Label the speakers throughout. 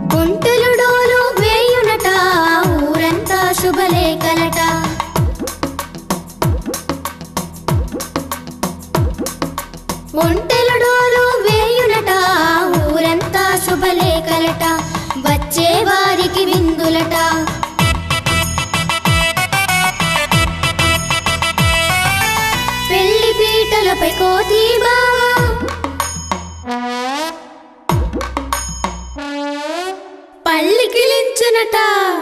Speaker 1: ఒంటెలు డోలు వేయునట ఊరంతా శుభలేఖలట ఒంటెలు డోలు వేయునట ఊరంతా శుభలేఖలట వచ్చే వారికి విందులట పెళ్లి పీటలపై కోతి బావా పల్లికిలించునట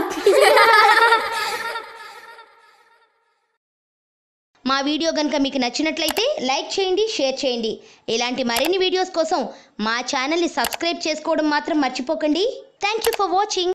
Speaker 2: మా వీడియో కనుక మీకు నచ్చినట్లయితే లైక్ చేయండి షేర్ చేయండి ఇలాంటి మరిన్ని వీడియోస్ కోసం మా ఛానల్ని సబ్స్క్రైబ్ చేసుకోవడం మాత్రం మర్చిపోకండి థ్యాంక్ యూ ఫర్ వాచింగ్